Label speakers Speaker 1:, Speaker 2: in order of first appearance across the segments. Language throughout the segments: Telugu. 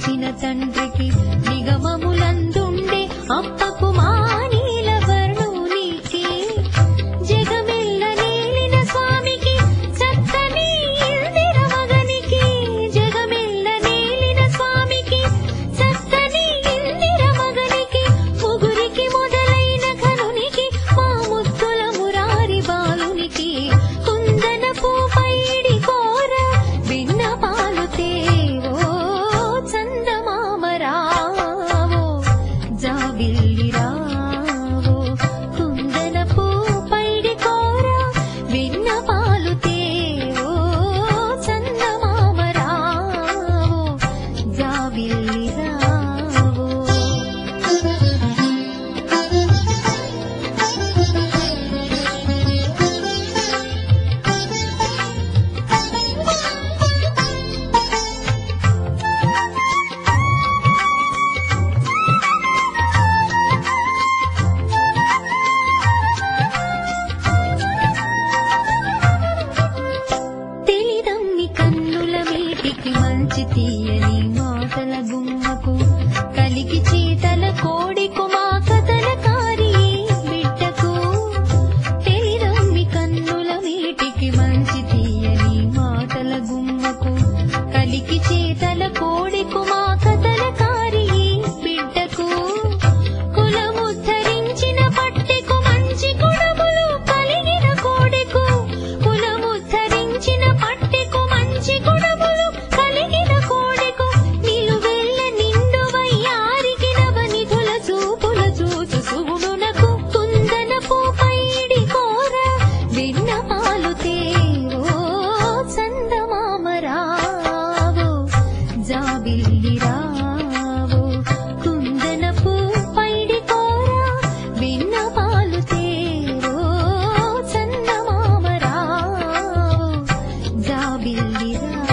Speaker 1: నిలిచిన తండ్రికి నిగమములందుండే అప్పకు మానీల వర్ణునికి జగమెల్ల నేలిన స్వామికి చక్కని ఇందిర మగనికి జగమెల్ల నేలిన స్వామికి చక్కని ఇందిర మగనికి ముగురికి మొదలైన కనునికి మా ముద్దుల మురారి బాలునికి కుందనపు పైడి కోర విన్న పాలు తేవో చందమామ రావో జాబిల్లి రావో కుందనపు పైడి కోర విన్న పాలు తేవో చందమామ రావో జాబిల్లి రావో తెలిదమ్మి కన్నుల మీటికి మంచి తీయని మాటల గుమ్మకు కలికి చీతల కోడికు మా కథల కారి బిడ్డకు తెలిదమ్మి కన్నుల మీటికి మంచి తీయని మాటల గుమ్మకు కలికి చేతల కోడికు మా కథల కారి బిడ్డకు కులముద్ధరించిన పట్టెకు మంచి గుణములు కలిగిన కోడెకు కులముద్ధరించిన పట్టెకు మంచి గుణములు కలిగిన కోడెకు నిలువెల్ల నిండు వయ్యారికి నవనిధుల చూపుల చూసు సుగుణునకు కుందనపు పైడి కోర విన్న పాలు తేవో చందమామ రావో జాబిల్లి రావో కుందనపు పైడి కోర విన్న పాలు తేవో చందమామ రావో జాబిల్లి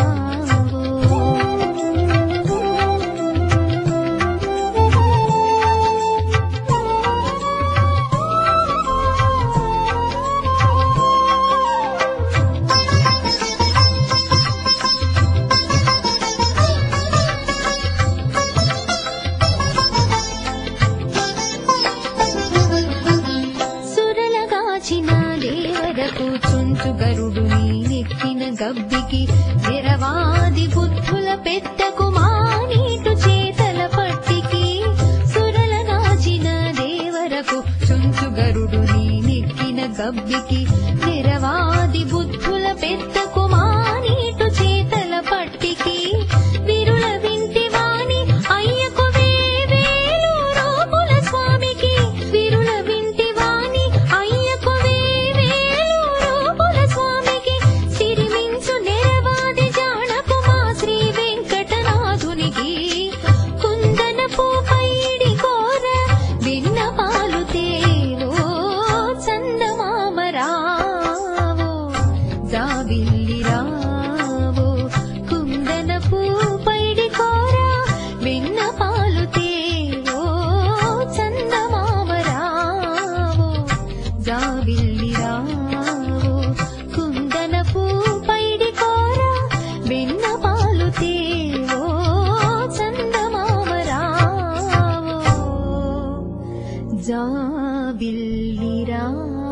Speaker 1: సురలగాచిన దేవరకు చుంచు గరుడు నెక్కిన గబ్బికి విరవాది బుద్ధుల పెద్దకు మానీటు చేతల పట్టికి సురలగాచిన దేవరకు చుంచు గరుడు నెక్కిన గబ్బికి విరవాది బుద్ధుల పెద్దకు మానీటు చేతల పట్టికి విరుల వింటి వాణి అయ్యకు వేవేలు రూపుల స్వామికి విరుల వింటి వాణి అయ్యకు వేవేలు రూపుల స్వామికి సిరిమించు నెరవాది జానకు మా శ్రీ వెంకటనాథునికి కుందనపు పైడి కోర విన్న పాలు తేవో చందమామ రావో జాబిల్లి రావో కుందనపు పైడి కోర విన్న పాలు తేవో చందమామ రావో జాబిల్లి రావో కుందనపు పైడి కోర విన్న పాలు తేవో చందమామ రావో జాబిల్లి రావో